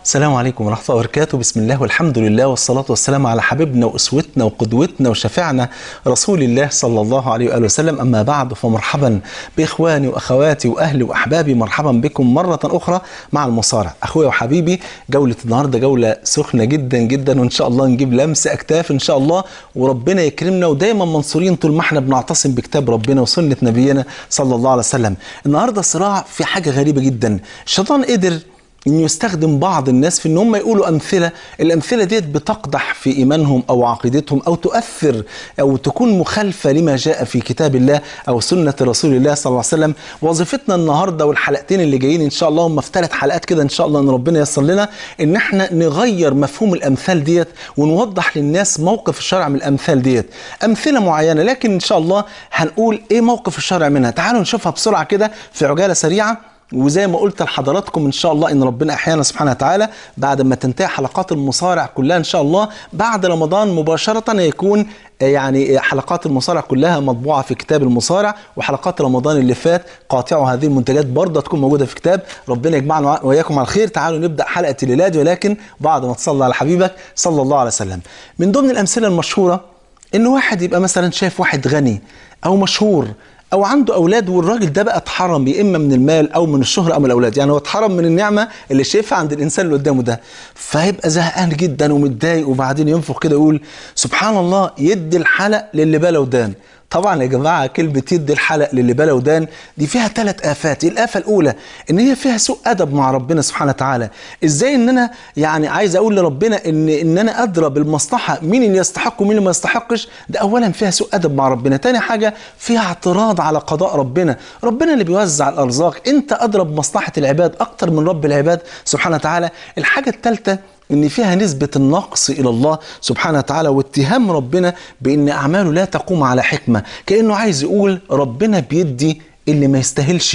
السلام عليكم ورحمة الله وبركاته بسم الله والحمد لله والصلاة والسلام على حبيبنا وأسوتنا وقدوتنا وشفيعنا رسول الله صلى الله عليه وآله وسلم أما بعد فمرحبا بإخواني وأخواتي وأهلي وأحبابي مرحبا بكم مرة أخرى مع المصارع أخويا وحبيبي جولة النهاردة جولة سخنة جدا جدا وإن شاء الله نجيب لمس أكتاف إن شاء الله وربنا يكرمنا ودايما منصورين طول ما احنا بنعتصم بكتاب ربنا وسنة نبينا صلى الله عليه وسلم النهاردة صراع في حاجة غريبة جدا الشيطان قدر انه يستخدم بعض الناس في ان هم يقولوا امثله الامثله ديت بتقدح في ايمانهم او عقيدتهم او تؤثر او تكون مخالفه لما جاء في كتاب الله او سنه رسول الله صلى الله عليه وسلم وظيفتنا النهارده والحلقتين اللي جايين ان شاء الله هم في ثلاث حلقات كده ان شاء الله ان ربنا ييسر لنا ان احنا نغير مفهوم الامثال ديت ونوضح للناس موقف الشرع من الامثال ديت امثله معينه لكن ان شاء الله هنقول ايه موقف الشرع منها تعالوا نشوفها بسرعه كده في عجاله سريعه وزي ما قلت لحضراتكم ان شاء الله ان ربنا احيانا سبحانه وتعالى بعد ما تنتهي حلقات المصارع كلها ان شاء الله بعد رمضان مباشره يكون يعني حلقات المصارع كلها مطبوعه في كتاب المصارع وحلقات رمضان اللي فات قاطعوا هذه المنتجات برضه تكون موجوده في كتاب ربنا يجمعنا واياكم على الخير تعالوا نبدا حلقه الليله ولكن بعد ما تصلي على حبيبك صلى الله عليه وسلم من ضمن الامثله المشهوره ان واحد يبقى مثلا شايف واحد غني او مشهور او عنده اولاد والراجل ده بقى اتحرم يا اما من المال او من الشهره او من الاولاد يعني هو اتحرم من النعمه اللي شايفها عند الانسان اللي قدامه ده فهيبقى زهقان جدا ومتضايق وبعدين ينفخ كده يقول سبحان الله يدي الحلق للي بلا ودان طبعا يا جماعه كلمه يدي الحلق للي بلا ودان دي فيها ثلاث افات الافه الاولى ان هي فيها سوء ادب مع ربنا سبحانه وتعالى ازاي ان انا يعني عايز اقول لربنا ان ان انا ادرى بالمصلحه مين اللي يستحق ومين اللي ما يستحقش ده اولا فيها سوء ادب مع ربنا تاني حاجه فيها اعتراض على قضاء ربنا ربنا اللي بيوزع الارزاق انت ادرى بمصلحه العباد اكتر من رب العباد سبحانه وتعالى الحاجه الثالثه ان فيها نسبة النقص الى الله سبحانه وتعالى واتهام ربنا بان اعماله لا تقوم على حكمة كأنه عايز يقول ربنا بيدي اللي ما يستاهلش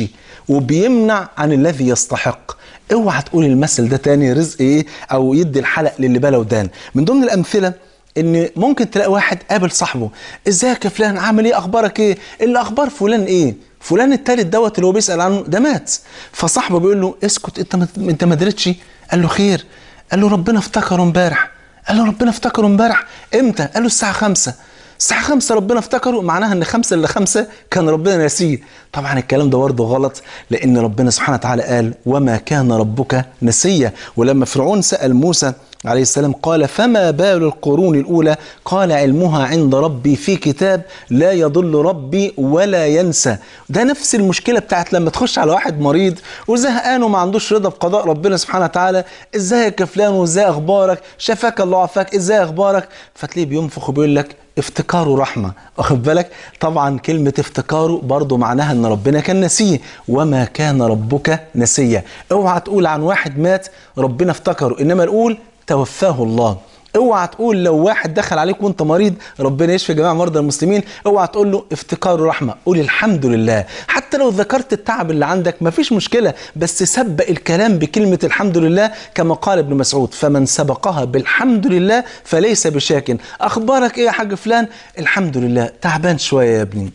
وبيمنع عن الذي يستحق اوعى تقول المثل ده تاني رزق ايه او يدي الحلق للي بلا ودان من ضمن الامثله ان ممكن تلاقي واحد قابل صاحبه ازيك يا فلان عامل ايه اخبارك ايه اللي اخبار فلان ايه فلان التالت دوت اللي هو بيسال عنه ده مات فصاحبه بيقول له اسكت انت ما انت ما درتش قال له خير قال له ربنا افتكره امبارح قال له ربنا افتكره امبارح امتى قال له الساعه خمسة الساعة خمسة ربنا افتكره معناها ان خمسة الا خمسة كان ربنا ناسيه طبعا الكلام ده برضه غلط لان ربنا سبحانه وتعالى قال وما كان ربك نسيا ولما فرعون سأل موسى عليه السلام قال فما بال القرون الأولى قال علمها عند ربي في كتاب لا يضل ربي ولا ينسى ده نفس المشكلة بتاعت لما تخش على واحد مريض وزهقان وما عندوش رضا بقضاء ربنا سبحانه وتعالى ازيك يا فلان وازاي اخبارك شفاك الله عافاك ازاي اخبارك فتلاقيه بينفخ وبيقول لك افتكاره رحمة واخد بالك طبعا كلمة افتكاره برضو معناها ان ربنا كان نسيه وما كان ربك نسيا اوعى تقول عن واحد مات ربنا افتكره انما نقول توفاه الله اوعى تقول لو واحد دخل عليك وانت مريض ربنا يشفي جميع مرضى المسلمين اوعى تقول له افتكار رحمه قول الحمد لله حتى لو ذكرت التعب اللي عندك مفيش مشكله بس سبق الكلام بكلمه الحمد لله كما قال ابن مسعود فمن سبقها بالحمد لله فليس بشاك اخبارك ايه يا حاج فلان الحمد لله تعبان شويه يا ابني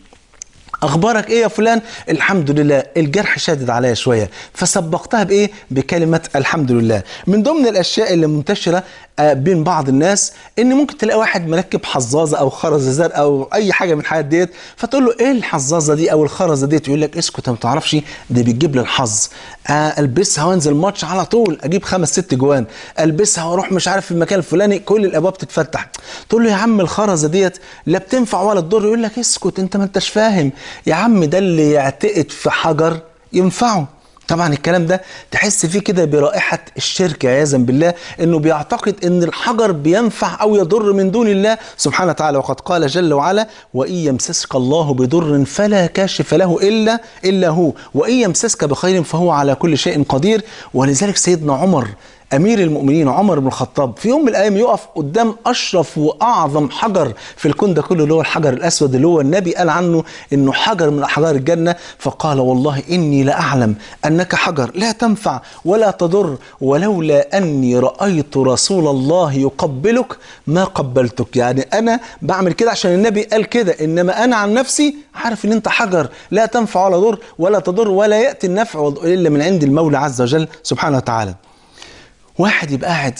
اخبارك ايه يا فلان الحمد لله الجرح شادد عليا شويه فسبقتها بايه بكلمه الحمد لله من ضمن الاشياء اللي منتشره بين بعض الناس ان ممكن تلاقي واحد مركب حظاظه او خرزه زرقاء او اي حاجه من الحاجات ديت فتقول له ايه الحظاظه دي او الخرزه ديت يقول لك اسكت ما تعرفش ده بتجيب لي الحظ البسها وانزل ماتش على طول اجيب خمس ست جوان البسها واروح مش عارف في المكان الفلاني كل الابواب تتفتح تقول له يا عم الخرزه ديت لا بتنفع ولا تضر يقول لك اسكت انت ما انتش فاهم يا عم ده اللي يعتقد في حجر ينفعه طبعا الكلام ده تحس فيه كده برائحة الشرك عياذا بالله انه بيعتقد ان الحجر بينفع او يضر من دون الله سبحانه وتعالى وقد قال جل وعلا وان يمسسك الله بضر فلا كاشف له الا الا هو وان يمسسك بخير فهو على كل شيء قدير ولذلك سيدنا عمر امير المؤمنين عمر بن الخطاب في يوم من الايام يقف قدام اشرف واعظم حجر في الكون ده كله اللي هو الحجر الاسود اللي هو النبي قال عنه انه حجر من احجار الجنه فقال والله اني لاعلم انك حجر لا تنفع ولا تضر ولولا اني رايت رسول الله يقبلك ما قبلتك يعني انا بعمل كده عشان النبي قال كده انما انا عن نفسي عارف ان انت حجر لا تنفع ولا ضر ولا تضر ولا ياتي النفع الا من عند المولى عز وجل سبحانه وتعالى واحد يبقى قاعد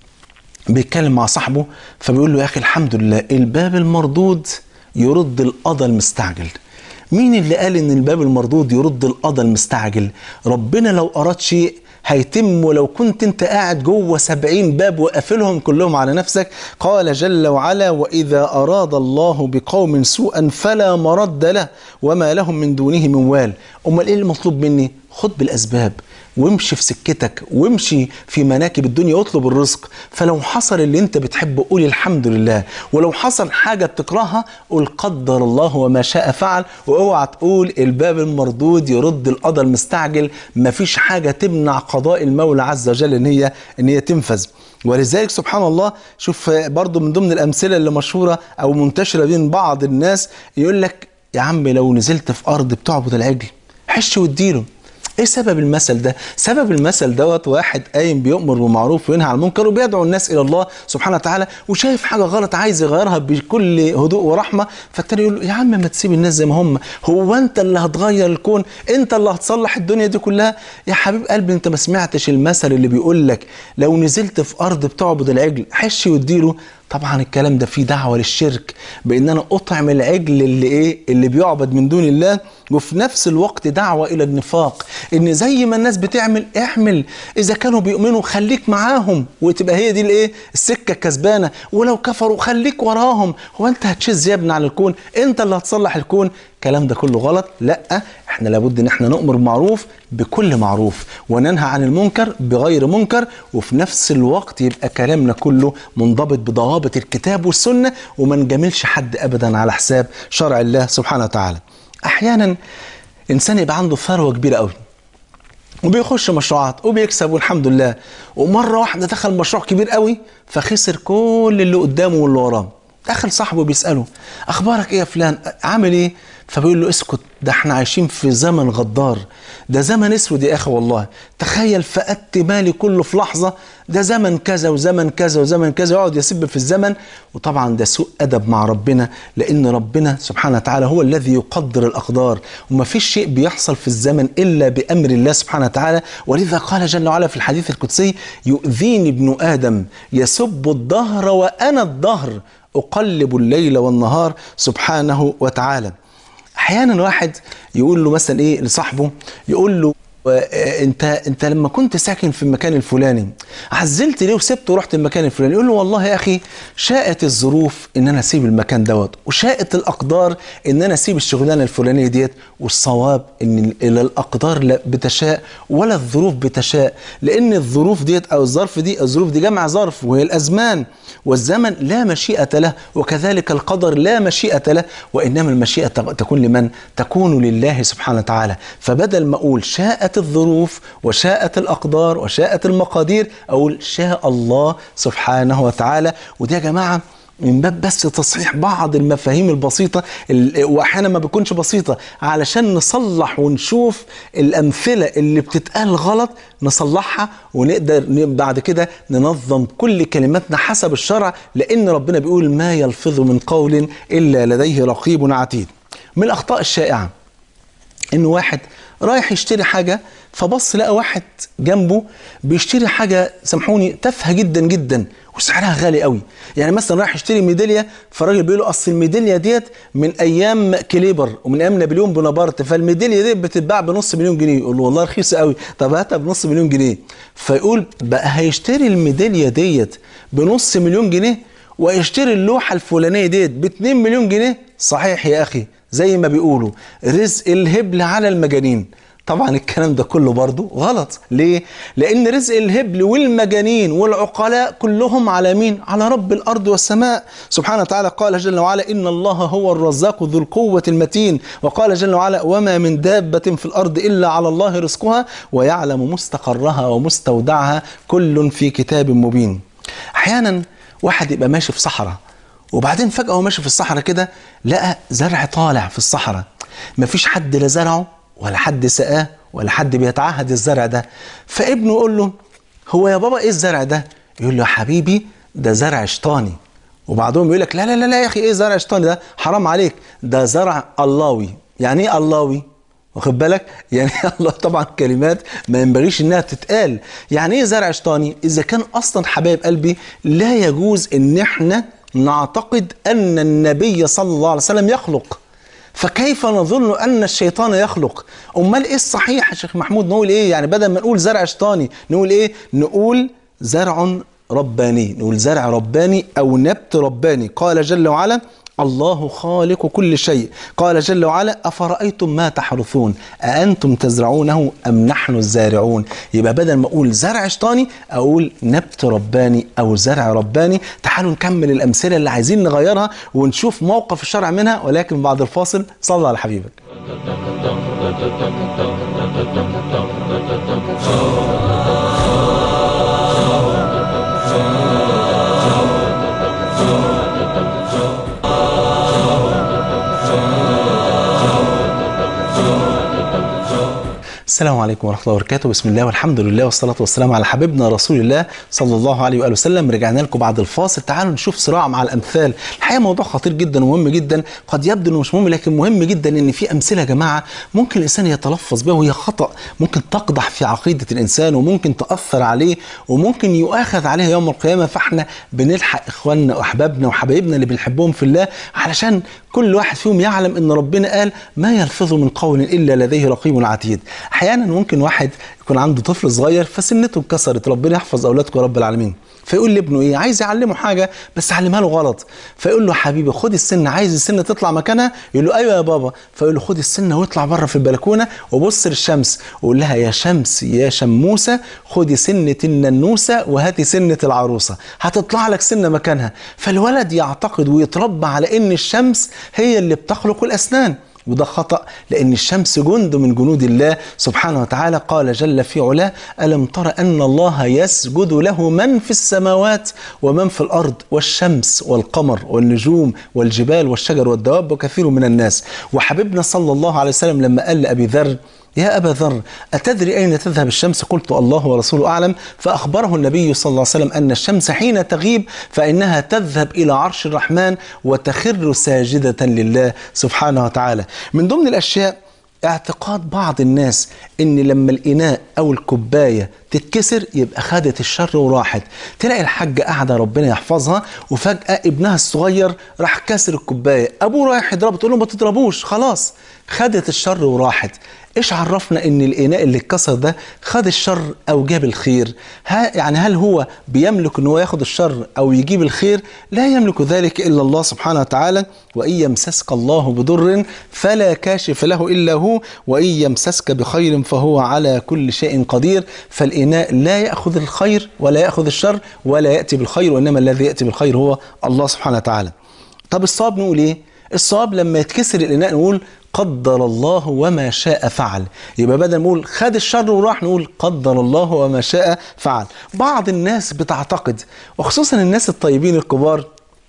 بيتكلم مع صاحبه فبيقول له يا اخي الحمد لله الباب المردود يرد القضى المستعجل مين اللي قال ان الباب المردود يرد القضى المستعجل ربنا لو اراد شيء هيتم ولو كنت انت قاعد جوه سبعين باب وقافلهم كلهم على نفسك قال جل وعلا وإذا أراد الله بقوم سوءا فلا مرد له وما لهم من دونه من وال أمال إيه المطلوب مني خد بالأسباب وامشي في سكتك وامشي في مناكب الدنيا واطلب الرزق فلو حصل اللي انت بتحبه قول الحمد لله ولو حصل حاجة بتكرهها قول قدر الله وما شاء فعل واوعى تقول الباب المردود يرد القضاء المستعجل مفيش حاجة تمنع قضاء المولى عز وجل ان هي ان هي تنفذ ولذلك سبحان الله شوف برضو من ضمن الأمثلة اللي مشهورة أو منتشرة بين بعض الناس يقول لك يا عم لو نزلت في أرض بتعبد العجل حش واديله ايه سبب المثل ده؟ سبب المثل دوت واحد قايم بيؤمر بالمعروف وينهى عن المنكر وبيدعو الناس الى الله سبحانه وتعالى وشايف حاجه غلط عايز يغيرها بكل هدوء ورحمه فالتاني يقول له يا عم ما تسيب الناس زي ما هم هو انت اللي هتغير الكون انت اللي هتصلح الدنيا دي كلها يا حبيب قلبي انت ما سمعتش المثل اللي بيقول لك لو نزلت في ارض بتعبد العجل حش واديله طبعا الكلام ده فيه دعوه للشرك بان انا اطعم العجل اللي ايه اللي بيعبد من دون الله وفي نفس الوقت دعوه الى النفاق ان زي ما الناس بتعمل اعمل اذا كانوا بيؤمنوا خليك معاهم وتبقى هي دي الايه السكه الكسبانه ولو كفروا خليك وراهم هو انت هتشز يا ابني على الكون انت اللي هتصلح الكون الكلام ده كله غلط لا احنا لابد ان احنا نؤمر بالمعروف بكل معروف وننهى عن المنكر بغير منكر وفي نفس الوقت يبقى كلامنا كله منضبط بضوابط الكتاب والسنه وما نجاملش حد ابدا على حساب شرع الله سبحانه وتعالى احيانا انسان يبقى عنده ثروه كبيره قوي وبيخش مشروعات وبيكسب والحمد لله ومره واحده دخل مشروع كبير قوي فخسر كل اللي قدامه واللي وراه دخل صاحبه بيساله اخبارك ايه يا فلان عامل ايه فبيقول له اسكت ده احنا عايشين في زمن غدار ده زمن اسود يا اخي والله تخيل فقدت مالي كله في لحظه ده زمن كذا وزمن كذا وزمن كذا يقعد يسب في الزمن وطبعا ده سوء ادب مع ربنا لان ربنا سبحانه وتعالى هو الذي يقدر الاقدار وما فيش شيء بيحصل في الزمن الا بامر الله سبحانه وتعالى ولذا قال جل وعلا في الحديث القدسي يؤذيني ابن ادم يسب الدهر وانا الدهر اقلب الليل والنهار سبحانه وتعالى احيانا واحد يقول له مثلا ايه لصاحبه يقول له انت انت لما كنت ساكن في المكان الفلاني عزلت ليه وسبت ورحت المكان الفلاني يقول له والله يا اخي شاءت الظروف ان انا اسيب المكان دوت وشاءت الاقدار ان انا اسيب الشغلانه الفلانيه ديت والصواب ان لا الاقدار لا بتشاء ولا الظروف بتشاء لان الظروف ديت او الظرف دي الظروف دي جمع ظرف وهي الازمان والزمن لا مشيئه له وكذلك القدر لا مشيئه له وانما المشيئه تكون لمن تكون لله سبحانه وتعالى فبدل ما اقول شاءت الظروف وشاءت الأقدار وشاءت المقادير أقول شاء الله سبحانه وتعالى ودي يا جماعة من باب بس تصحيح بعض المفاهيم البسيطة وأحيانا ما بتكونش بسيطة علشان نصلح ونشوف الأمثلة اللي بتتقال غلط نصلحها ونقدر بعد كده ننظم كل كلماتنا حسب الشرع لأن ربنا بيقول ما يلفظ من قول إلا لديه رقيب عتيد من الأخطاء الشائعة إن واحد رايح يشتري حاجة فبص لقى واحد جنبه بيشتري حاجة سامحوني تافهة جدا جدا وسعرها غالي قوي يعني مثلا رايح يشتري ميدالية فالراجل بيقول له اصل الميدالية ديت من ايام كليبر ومن ايام نابليون بونابرت فالميدالية ديت بتتباع بنص مليون جنيه يقول له والله رخيصة قوي طب هاتها بنص مليون جنيه فيقول بقى هيشتري الميدالية ديت بنص مليون جنيه ويشتري اللوحة الفلانية ديت ب 2 مليون جنيه صحيح يا اخي زي ما بيقولوا رزق الهبل على المجانين طبعا الكلام ده كله برضه غلط ليه؟ لأن رزق الهبل والمجانين والعقلاء كلهم على مين؟ على رب الأرض والسماء سبحانه وتعالى قال جل وعلا إن الله هو الرزاق ذو القوة المتين وقال جل وعلا وما من دابة في الأرض إلا على الله رزقها ويعلم مستقرها ومستودعها كل في كتاب مبين أحيانا واحد يبقى ماشي في صحراء وبعدين فجأة هو ماشي في الصحراء كده لقى زرع طالع في الصحراء مفيش حد لا زرعه ولا حد سقاه ولا حد بيتعهد الزرع ده فابنه يقول له هو يا بابا ايه الزرع ده يقول له يا حبيبي ده زرع شيطاني وبعضهم يقول لك لا لا لا لا يا اخي ايه زرع شيطاني ده حرام عليك ده زرع اللهوي يعني ايه اللهوي واخد بالك يعني الله طبعا كلمات ما ينبغيش انها تتقال يعني ايه زرع شيطاني اذا كان اصلا حبايب قلبي لا يجوز ان احنا نعتقد ان النبي صلى الله عليه وسلم يخلق فكيف نظن ان الشيطان يخلق امال ايه الصحيح يا شيخ محمود نقول ايه يعني بدل ما نقول زرع شيطاني نقول ايه نقول زرع رباني نقول زرع رباني او نبت رباني قال جل وعلا الله خالق كل شيء قال جل وعلا أفرأيتم ما تحرثون أأنتم تزرعونه أم نحن الزارعون يبقى بدل ما أقول زرع شيطاني أقول نبت رباني أو زرع رباني تعالوا نكمل الأمثلة اللي عايزين نغيرها ونشوف موقف الشرع منها ولكن بعد الفاصل صلى على حبيبك السلام عليكم ورحمة الله وبركاته بسم الله والحمد لله والصلاة والسلام على حبيبنا رسول الله صلى الله عليه وآله وسلم رجعنا لكم بعد الفاصل تعالوا نشوف صراع مع الأمثال الحقيقة موضوع خطير جدا ومهم جدا قد يبدو انه مش مهم لكن مهم جدا ان في أمثلة يا جماعة ممكن الإنسان يتلفظ بها وهي خطأ ممكن تقدح في عقيدة الإنسان وممكن تأثر عليه وممكن يؤاخذ عليها يوم القيامة فاحنا بنلحق إخواننا وأحبابنا وحبايبنا اللي بنحبهم في الله علشان كل واحد فيهم يعلم ان ربنا قال ما يلفظ من قول الا لديه رقيب عتيد احيانا ممكن واحد يكون عنده طفل صغير فسنته اتكسرت ربنا يحفظ اولادكم يا رب العالمين فيقول لابنه ايه عايز يعلمه حاجه بس علمها له غلط فيقول له حبيبي خد السنه عايز السنه تطلع مكانها يقول له ايوه يا بابا فيقول له خد السنه واطلع بره في البلكونه وبص للشمس وقول لها يا شمس يا شموسه خدي سنه الننوسه وهاتي سنه العروسه هتطلع لك سنه مكانها فالولد يعتقد ويتربى على ان الشمس هي اللي بتخلق الاسنان وده خطأ لأن الشمس جند من جنود الله سبحانه وتعالى قال جل في علاه ألم تر أن الله يسجد له من في السماوات ومن في الأرض والشمس والقمر والنجوم والجبال والشجر والدواب وكثير من الناس وحبيبنا صلى الله عليه وسلم لما قال لأبي ذر يا أبا ذر أتدري أين تذهب الشمس قلت الله ورسوله أعلم فأخبره النبي صلى الله عليه وسلم أن الشمس حين تغيب فإنها تذهب إلى عرش الرحمن وتخر ساجدة لله سبحانه وتعالى من ضمن الأشياء اعتقاد بعض الناس ان لما الاناء او الكوبايه تتكسر يبقى خدت الشر وراحت تلاقي الحاجه قاعده ربنا يحفظها وفجاه ابنها الصغير راح كسر الكوبايه ابوه رايح يضربه تقول له ما تضربوش خلاص خدت الشر وراحت ايش عرفنا ان الاناء اللي اتكسر ده خد الشر او جاب الخير ها يعني هل هو بيملك ان هو ياخد الشر او يجيب الخير لا يملك ذلك الا الله سبحانه وتعالى وان يمسسك الله بضر فلا كاشف له الا هو وان يمسسك بخير فهو على كل شيء قدير فالاناء لا ياخذ الخير ولا ياخذ الشر ولا ياتي بالخير وانما الذي ياتي بالخير هو الله سبحانه وتعالى طب الصواب نقول ايه الصواب لما يتكسر الاناء نقول قدر الله وما شاء فعل يبقى بدل ما نقول خد الشر وراح نقول قدر الله وما شاء فعل بعض الناس بتعتقد وخصوصا الناس الطيبين الكبار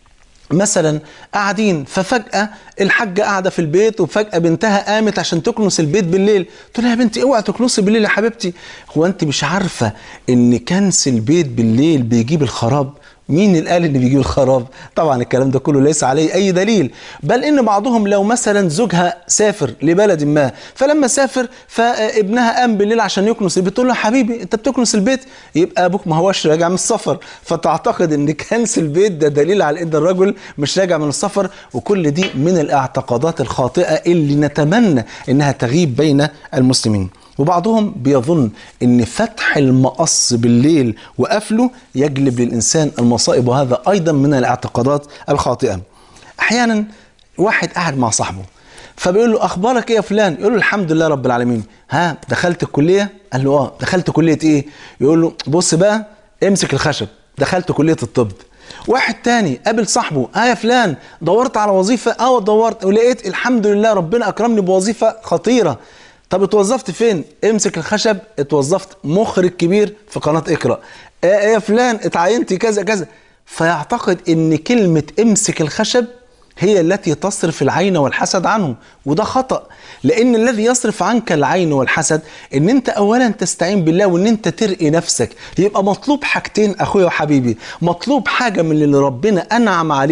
مثلا قاعدين ففجأة الحاجة قاعدة في البيت وفجأة بنتها قامت عشان تكنس البيت بالليل تقول لها يا بنتي اوعي تكنسي بالليل يا حبيبتي هو انت مش عارفة ان كنس البيت بالليل بيجيب الخراب مين اللي قال ان بيجيب الخراب طبعا الكلام ده كله ليس عليه اي دليل بل ان بعضهم لو مثلا زوجها سافر لبلد ما فلما سافر فابنها قام بالليل عشان يكنس البيت تقول له حبيبي انت بتكنس البيت يبقى ابوك ما هوش راجع من السفر فتعتقد ان كنس البيت ده دليل على ان الرجل مش راجع من السفر وكل دي من الاعتقادات الخاطئه اللي نتمنى انها تغيب بين المسلمين وبعضهم بيظن ان فتح المقص بالليل وقفله يجلب للانسان المصائب وهذا ايضا من الاعتقادات الخاطئه. احيانا واحد قاعد مع صاحبه فبيقول له اخبارك ايه يا فلان؟ يقول له الحمد لله رب العالمين. ها دخلت الكليه؟ قال له اه دخلت كليه ايه؟ يقول له بص بقى امسك الخشب دخلت كليه الطب. واحد تاني قابل صاحبه اه يا فلان دورت على وظيفه اه دورت ولقيت الحمد لله ربنا اكرمني بوظيفه خطيره طب اتوظفت فين؟ امسك الخشب اتوظفت مخرج كبير في قناة اقرأ. آه يا فلان اتعينت كذا كذا. فيعتقد ان كلمة امسك الخشب هي التي تصرف العين والحسد عنه وده خطأ لأن الذي يصرف عنك العين والحسد إن أنت أولا تستعين بالله وإن أنت ترقي نفسك يبقى مطلوب حاجتين أخويا وحبيبي مطلوب حاجة من اللي ربنا أنعم عليه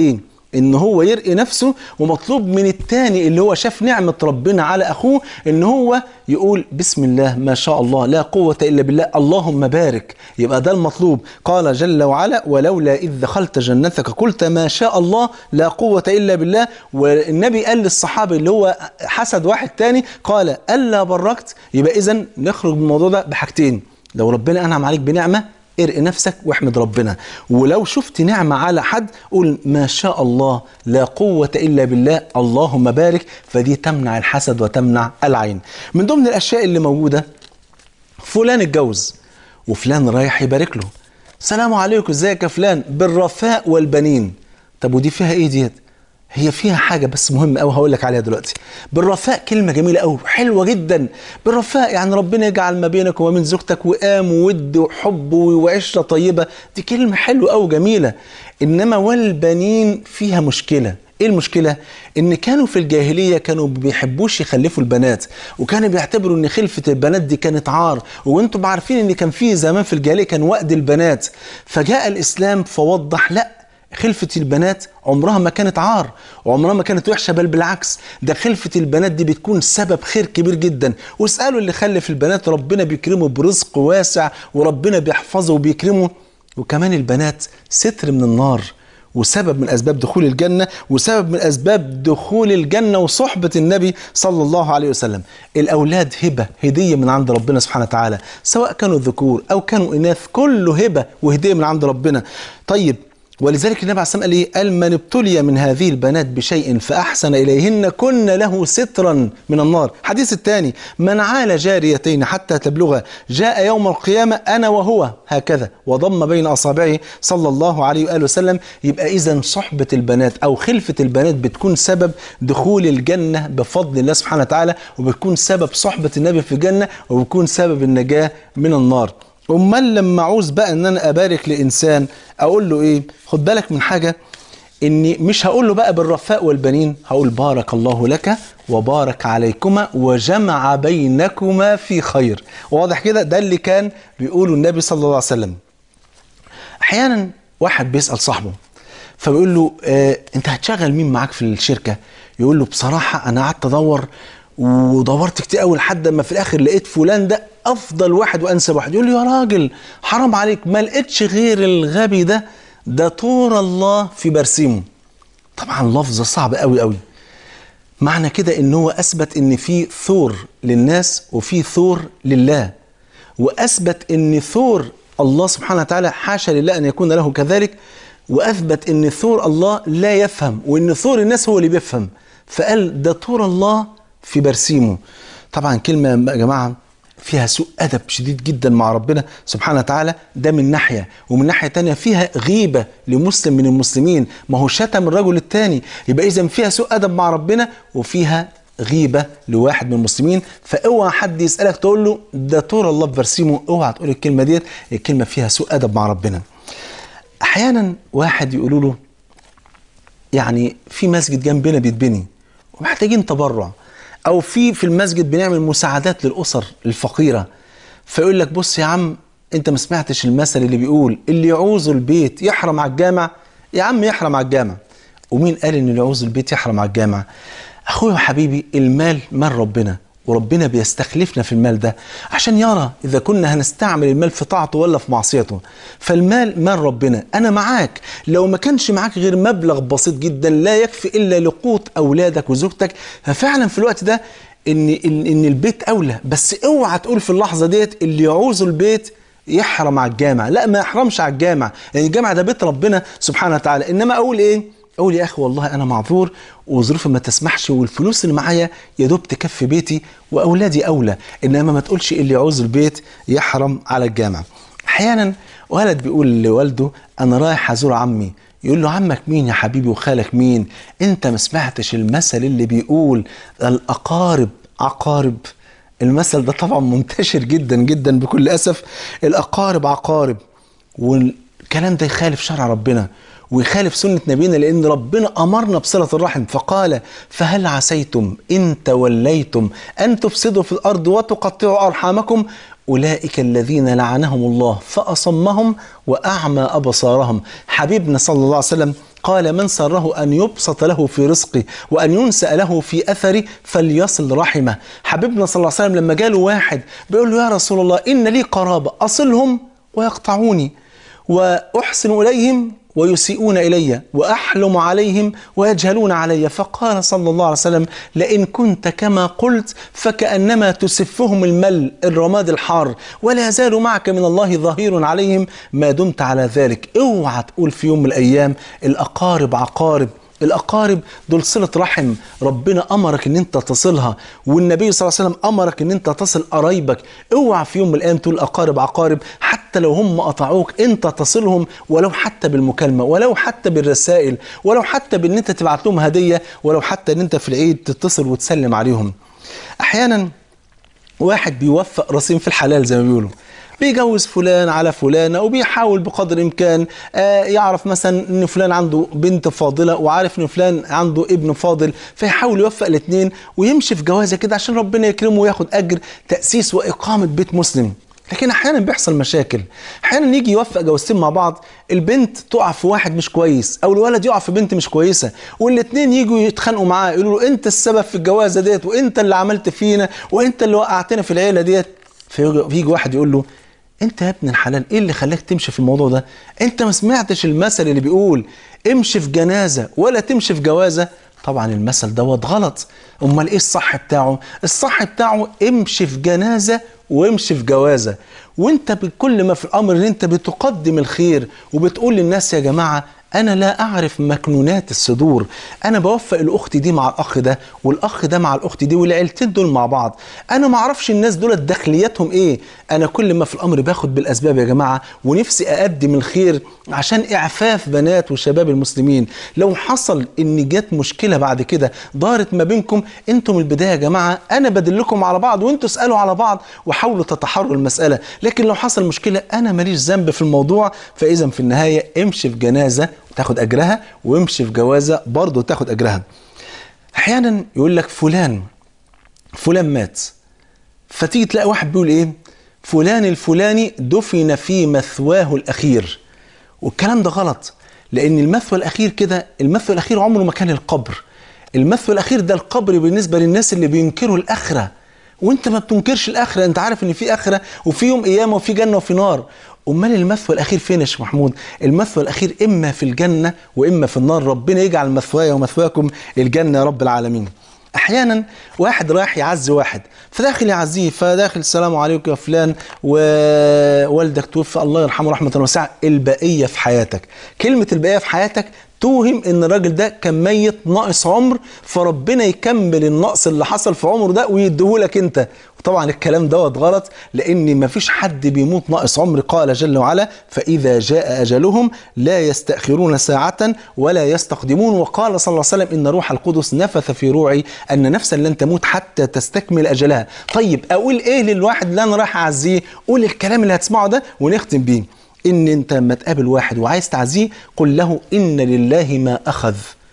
ان هو يرقي نفسه ومطلوب من التاني اللي هو شاف نعمة ربنا على اخوه ان هو يقول بسم الله ما شاء الله لا قوة الا بالله اللهم بارك يبقى ده المطلوب قال جل وعلا ولولا اذ دخلت جنتك قلت ما شاء الله لا قوة الا بالله والنبي قال للصحابي اللي هو حسد واحد تاني قال الا بركت يبقى اذا نخرج من الموضوع ده بحاجتين لو ربنا انعم عليك بنعمه ارقي نفسك واحمد ربنا ولو شفت نعمة على حد قول ما شاء الله لا قوة إلا بالله اللهم بارك فدي تمنع الحسد وتمنع العين من ضمن الأشياء اللي موجودة فلان اتجوز وفلان رايح يبارك له سلام عليكم ازيك يا فلان بالرفاء والبنين طب ودي فيها ايه ديت هي فيها حاجة بس مهمة أوي هقول لك عليها دلوقتي. بالرفاء كلمة جميلة أوي حلوة جدا. بالرفاء يعني ربنا يجعل ما بينك وما بين زوجتك وئام وود وحب وعشرة طيبة، دي كلمة حلوة أوي جميلة. إنما والبنين فيها مشكلة. ايه المشكلة؟ ان كانوا في الجاهلية كانوا ما بيحبوش يخلفوا البنات وكانوا بيعتبروا ان خلفة البنات دي كانت عار وانتم عارفين ان كان في زمان في الجاهلية كان وقت البنات فجاء الاسلام فوضح لا خلفة البنات عمرها ما كانت عار وعمرها ما كانت وحشة بل بالعكس ده خلفة البنات دي بتكون سبب خير كبير جدا واسألوا اللي خلف البنات ربنا بيكرمه برزق واسع وربنا بيحفظه وبيكرمه وكمان البنات ستر من النار وسبب من اسباب دخول الجنه وسبب من اسباب دخول الجنه وصحبه النبي صلى الله عليه وسلم. الاولاد هبه هديه من عند ربنا سبحانه وتعالى سواء كانوا ذكور او كانوا اناث كله هبه وهديه من عند ربنا. طيب ولذلك النبي عليه الصلاه والسلام قال ايه؟ قال من ابتلي من هذه البنات بشيء فاحسن اليهن كن له سترا من النار. الحديث الثاني من عال جاريتين حتى تبلغ جاء يوم القيامه انا وهو هكذا وضم بين اصابعه صلى الله عليه واله وسلم يبقى اذا صحبه البنات او خلفه البنات بتكون سبب دخول الجنه بفضل الله سبحانه وتعالى وبتكون سبب صحبه النبي في الجنه وبتكون سبب النجاه من النار. امال لما عاوز بقى ان انا ابارك لانسان اقول له ايه خد بالك من حاجه اني مش هقول له بقى بالرفاء والبنين هقول بارك الله لك وبارك عليكما وجمع بينكما في خير واضح كده ده اللي كان بيقوله النبي صلى الله عليه وسلم احيانا واحد بيسال صاحبه فبيقول له آه انت هتشغل مين معاك في الشركه يقول له بصراحه انا قعدت ادور ودورت كتير قوي لحد ما في الاخر لقيت فلان ده افضل واحد وانسب واحد يقول لي يا راجل حرام عليك ما لقيتش غير الغبي ده ده طور الله في برسيمه طبعا لفظ صعب قوي قوي معنى كده ان هو اثبت ان في ثور للناس وفي ثور لله واثبت ان ثور الله سبحانه وتعالى حاشا لله ان يكون له كذلك واثبت ان ثور الله لا يفهم وان ثور الناس هو اللي بيفهم فقال ده طور الله في برسيمه طبعا كلمه يا جماعه فيها سوء أدب شديد جدا مع ربنا سبحانه وتعالى ده من ناحية ومن ناحية تانية فيها غيبة لمسلم من المسلمين ما هو شتم الرجل التاني يبقى إذا فيها سوء أدب مع ربنا وفيها غيبة لواحد من المسلمين فاوعى حد يسألك تقول له ده طور الله ببرسيمه اوعى تقول الكلمة ديت الكلمة فيها سوء أدب مع ربنا أحيانا واحد يقولوا له يعني في مسجد جنبنا بيتبني ومحتاجين تبرع او في في المسجد بنعمل مساعدات للاسر الفقيره فيقول لك بص يا عم انت ما سمعتش المثل اللي بيقول اللي يعوز البيت يحرم على الجامع يا عم يحرم على الجامع ومين قال ان اللي يعوز البيت يحرم على الجامع اخويا وحبيبي المال مال ربنا وربنا بيستخلفنا في المال ده عشان يرى اذا كنا هنستعمل المال في طاعته ولا في معصيته فالمال مال ربنا انا معاك لو ما كانش معاك غير مبلغ بسيط جدا لا يكفي الا لقوت اولادك وزوجتك ففعلا في الوقت ده ان ان ان البيت اولى بس اوعى تقول في اللحظه ديت اللي يعوز البيت يحرم على الجامع لا ما يحرمش على الجامع لان يعني الجامع ده بيت ربنا سبحانه وتعالى انما اقول ايه اقول يا اخي والله انا معذور وظروفي ما تسمحش والفلوس اللي معايا يا دوب تكفي بيتي واولادي اولى انما ما تقولش اللي يعوز البيت يحرم على الجامع احيانا ولد بيقول لوالده انا رايح ازور عمي يقول له عمك مين يا حبيبي وخالك مين انت ما سمعتش المثل اللي بيقول الاقارب عقارب المثل ده طبعا منتشر جدا جدا بكل اسف الاقارب عقارب والكلام ده يخالف شرع ربنا ويخالف سنة نبينا لأن ربنا أمرنا بصلة الرحم فقال فهل عسيتم إن توليتم أن تفسدوا في الأرض وتقطعوا أرحامكم أولئك الذين لعنهم الله فأصمهم وأعمى أبصارهم حبيبنا صلى الله عليه وسلم قال من سره أن يبسط له في رزقه وأن ينسأ له في أثره فليصل رحمه حبيبنا صلى الله عليه وسلم لما جاله واحد بيقول له يا رسول الله إن لي قرابة أصلهم ويقطعوني وأحسن إليهم ويسيئون إلي وأحلم عليهم ويجهلون علي فقال صلى الله عليه وسلم لئن كنت كما قلت فكأنما تسفهم المل الرماد الحار ولا يزال معك من الله ظهير عليهم ما دمت على ذلك اوعى تقول في يوم من الأيام الأقارب عقارب الأقارب دول صلة رحم ربنا أمرك إن أنت تصلها والنبي صلى الله عليه وسلم أمرك إن أنت تصل قرايبك اوعى في يوم من الأيام تقول أقارب عقارب حتى لو هم قطعوك أنت تصلهم ولو حتى بالمكالمة ولو حتى بالرسائل ولو حتى بإن أنت تبعت لهم هدية ولو حتى إن أنت في العيد تتصل وتسلم عليهم أحيانا واحد بيوفق رصين في الحلال زي ما بيقولوا بيجوز فلان على فلانة وبيحاول بقدر الإمكان آه يعرف مثلا إن فلان عنده بنت فاضلة وعارف إن فلان عنده ابن فاضل فيحاول يوفق الاثنين ويمشي في جوازة كده عشان ربنا يكرمه وياخد أجر تأسيس وإقامة بيت مسلم لكن احيانا بيحصل مشاكل احيانا يجي يوفق جوازتين مع بعض البنت تقع في واحد مش كويس او الولد يقع في بنت مش كويسه والاثنين يجوا يتخانقوا معاه يقولوا له انت السبب في الجوازه ديت وانت اللي عملت فينا وانت اللي وقعتنا في العيله ديت فيجي واحد يقول له انت يا ابن الحلال ايه اللي خلاك تمشي في الموضوع ده انت ما سمعتش المثل اللي بيقول امشي في جنازه ولا تمشي في جوازه طبعا المثل دوت غلط امال ايه الصح بتاعه الصح بتاعه امشي في جنازه وامشي في جوازه وانت بكل ما في الامر ان انت بتقدم الخير وبتقول للناس يا جماعه انا لا اعرف مكنونات الصدور انا بوفق الاخت دي مع الاخ ده والاخ ده مع الاخت دي والعيلتين دول مع بعض انا ما اعرفش الناس دول داخلياتهم ايه انا كل ما في الامر باخد بالاسباب يا جماعه ونفسي اقدم الخير عشان اعفاف بنات وشباب المسلمين لو حصل ان جت مشكله بعد كده دارت ما بينكم انتم البدايه يا جماعه انا بدلكم على بعض وانتوا اسالوا على بعض وحاولوا تتحروا المساله لكن لو حصل مشكله انا ماليش ذنب في الموضوع فاذا في النهايه امشي في جنازه تاخد اجرها وامشي في جوازه برضه تاخد اجرها احيانا يقول لك فلان فلان مات فتيجي تلاقي واحد بيقول ايه فلان الفلاني دفن في مثواه الاخير والكلام ده غلط لان المثوى الاخير كده المثوى الاخير عمره ما كان القبر المثوى الاخير ده القبر بالنسبه للناس اللي بينكروا الاخره وانت ما بتنكرش الاخره انت عارف ان في اخره وفي يوم قيامه وفي جنه وفي نار امال المثوى الاخير فين يا شيخ محمود المثوى الاخير اما في الجنه واما في النار ربنا يجعل مثواي ومثواكم الجنه يا رب العالمين احيانا واحد رايح يعزي واحد فداخل يعزيه فداخل السلام عليكم يا فلان ووالدك توفى الله يرحمه رحمه واسعه البقيه في حياتك كلمه البقيه في حياتك توهم ان الراجل ده كان ميت ناقص عمر فربنا يكمل النقص اللي حصل في عمره ده ويديهولك انت وطبعا الكلام دوت غلط لان مفيش حد بيموت ناقص عمر قال جل وعلا فاذا جاء اجلهم لا يستاخرون ساعه ولا يستقدمون وقال صلى الله عليه وسلم ان روح القدس نفث في روعي ان نفسا لن تموت حتى تستكمل اجلها طيب اقول ايه للواحد اللي انا رايح اعزيه قول الكلام اللي هتسمعه ده ونختم بيه ان انت لما تقابل واحد وعايز تعزيه قل له ان لله ما اخذ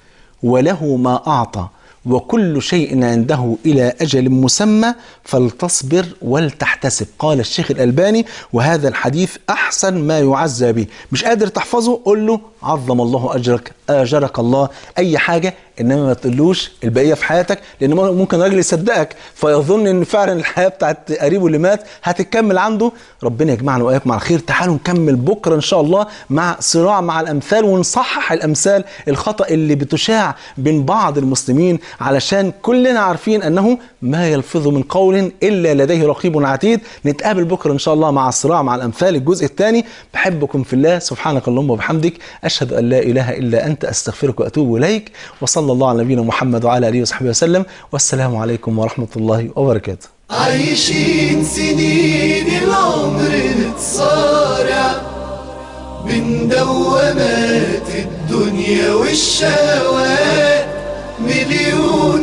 وله ما اعطى وكل شيء عنده الى اجل مسمى فلتصبر ولتحتسب قال الشيخ الالباني وهذا الحديث احسن ما يعزى به مش قادر تحفظه قل له عظم الله اجرك اجرك الله اي حاجه انما ما تقولوش البقيه في حياتك لان ممكن راجل يصدقك فيظن ان فعلا الحياه بتاعت قريبه اللي مات هتكمل عنده ربنا يجمعنا واياكم على خير تعالوا نكمل بكره ان شاء الله مع صراع مع الامثال ونصحح الامثال الخطا اللي بتشاع بين بعض المسلمين علشان كلنا عارفين انه ما يلفظ من قول الا لديه رقيب عتيد نتقابل بكره ان شاء الله مع الصراع مع الامثال الجزء الثاني بحبكم في الله سبحانك اللهم وبحمدك اشهد ان لا اله الا انت استغفرك واتوب اليك وصلى الله على نبينا محمد وعلى اله وصحبه وسلم والسلام عليكم ورحمه الله وبركاته عايشين سنين العمر نتصارع من دوامات الدنيا والشهوات مليون